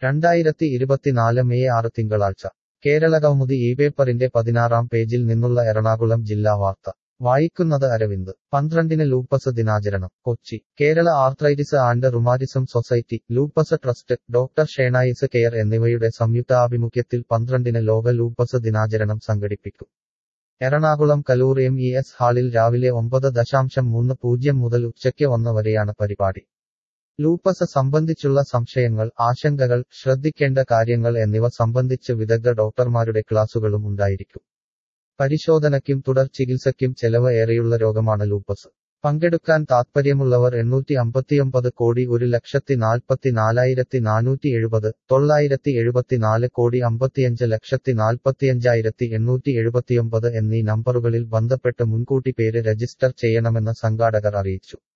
രണ്ടായിരത്തി ഇരുപത്തിനാല് മെയ് ആറ് തിങ്കളാഴ്ച കേരളകൗമുദി ഈ പേപ്പറിന്റെ പതിനാറാം പേജിൽ നിന്നുള്ള എറണാകുളം ജില്ലാ വാർത്ത വായിക്കുന്നത് അരവിന്ദ് പന്ത്രണ്ടിന് ലൂപ്പസ് ദിനാചരണം Kochi Kerala arthritis and rheumatism society lupus trust doctor Shenoy's care എന്നിവയുടെ സംയുക്താഭിമുഖ്യത്തിൽ പന്ത്രണ്ടിന് ലോക ലൂപ്പസ് ദിനാചരണം സംഘടിപ്പിക്കും Ernakulam Kaloor M E S ഹാളിൽ രാവിലെ ഒമ്പത് ദശാംശം മൂന്ന് പൂജ്യം മുതൽ ഉച്ചയ്ക്ക് ഒന്ന് വരെയാണ് പരിപാടി ലൂപ്പസ് സംബന്ധിച്ചുള്ള സംശയങ്ങൾ ആശങ്കകൾ ശ്രദ്ധിക്കേണ്ട കാര്യങ്ങൾ എന്നിവ സംബന്ധിച്ച് വിദഗ്ധ ഡോക്ടർമാരുടെ ക്ലാസുകളും ഉണ്ടായിരിക്കും പരിശോധനയ്ക്കും തുടർ ചികിത്സയ്ക്കും ചെലവ് ഏറെയുള്ള രോഗമാണ് ലൂപ്പസ് പങ്കെടുക്കാൻ താത്പര്യമുള്ളവർ എണ്ണൂറ്റി അമ്പത്തിയൊമ്പത് കോടി ഒരു ലക്ഷത്തി നാൽപ്പത്തി നാലായിരത്തി നാനൂറ്റി എഴുപത് തൊള്ളായിരത്തി എഴുപത്തിനാല് കോടി അമ്പത്തിയഞ്ച് ലക്ഷത്തി നാൽപ്പത്തിയഞ്ചായിരത്തി എണ്ണൂറ്റി എഴുപത്തിയൊമ്പത് എന്നീ നമ്പറുകളിൽ ബന്ധപ്പെട്ട് മുൻകൂട്ടി പേര് രജിസ്റ്റർ ചെയ്യണമെന്ന് സംഘാടകർ അറിയിച്ചു